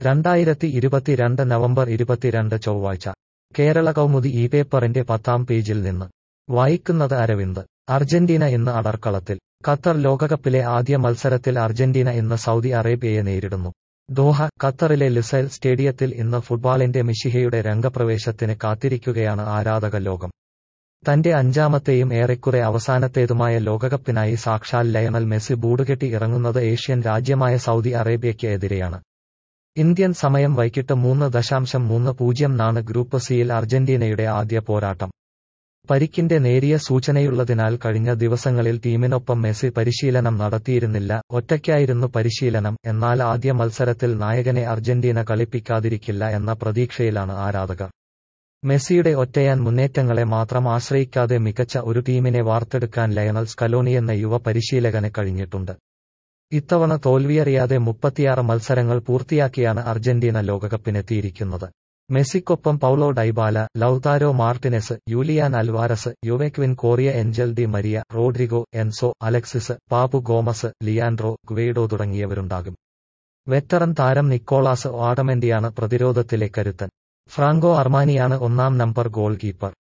രണ്ടായിരത്തി ഇരുപത്തിരണ്ട് നവംബർ ഇരുപത്തിരണ്ട് ചൊവ്വാഴ്ച കേരള കൗമുദി ഈ പേപ്പറിന്റെ പത്താം പേജിൽ നിന്ന് വായിക്കുന്നത് അരവിന്ദ് അർജന്റീന ഇന്ന് അടർക്കളത്തിൽ ഖത്തർ ലോകകപ്പിലെ ആദ്യ മത്സരത്തിൽ അർജന്റീന ഇന്ന് സൗദി അറേബ്യയെ നേരിടുന്നു ദോഹ ഖത്തറിലെ ലുസൈൽ സ്റ്റേഡിയത്തിൽ ഇന്ന് ഫുട്ബോളിന്റെ മിശിഹയുടെ രംഗപ്രവേശത്തിന് കാത്തിരിക്കുകയാണ് ആരാധക ലോകം തന്റെ അഞ്ചാമത്തെയും ഏറെക്കുറെ അവസാനത്തേതുമായ ലോകകപ്പിനായി സാക്ഷാൽ ലയണൽ മെസ്സി ബൂടുകെട്ടി ഇറങ്ങുന്നത് ഏഷ്യൻ രാജ്യമായ സൗദി അറേബ്യയ്ക്ക് എതിരെയാണ് ഇന്ത്യൻ സമയം വൈകിട്ട് മൂന്ന് ദശാംശം മൂന്ന് പൂജ്യം നാണ് ഗ്രൂപ്പ് സിയിൽ അർജന്റീനയുടെ ആദ്യ പോരാട്ടം പരിക്കിന്റെ നേരിയ സൂചനയുള്ളതിനാൽ കഴിഞ്ഞ ദിവസങ്ങളിൽ ടീമിനൊപ്പം മെസ്സി പരിശീലനം നടത്തിയിരുന്നില്ല ഒറ്റയ്ക്കായിരുന്നു പരിശീലനം എന്നാൽ ആദ്യ മത്സരത്തിൽ നായകനെ അർജന്റീന കളിപ്പിക്കാതിരിക്കില്ല എന്ന പ്രതീക്ഷയിലാണ് ആരാധകർ മെസ്സിയുടെ ഒറ്റയാൻ മുന്നേറ്റങ്ങളെ മാത്രം ആശ്രയിക്കാതെ മികച്ച ഒരു ടീമിനെ വാർത്തെടുക്കാൻ ലയണൽ സ്കലോനി എന്ന യുവ പരിശീലകന് കഴിഞ്ഞിട്ടുണ്ട് ഇത്തവണ തോൽവിയറിയാതെ മുപ്പത്തിയാറ് മത്സരങ്ങൾ പൂർത്തിയാക്കിയാണ് അർജന്റീന ലോകകപ്പിനെത്തിയിരിക്കുന്നത് മെസ്സിക്കൊപ്പം Paulo Dybala Lautaro Martinez Julian Alvarez Joaquin Correa Angel Di Maria Rodrigo Enzo Alexis Papu Gomez Leandro Guido തുടങ്ങിയവരുണ്ടാകും വെറ്ററൻ താരം നിക്കോളാസ് ഓടമെന്റിയാണ് പ്രതിരോധത്തിലെ കരുത്തൻ ഫ്രാങ്കോ അർമാനിയാണ് ഒന്നാം നമ്പർ ഗോൾ കീപ്പർ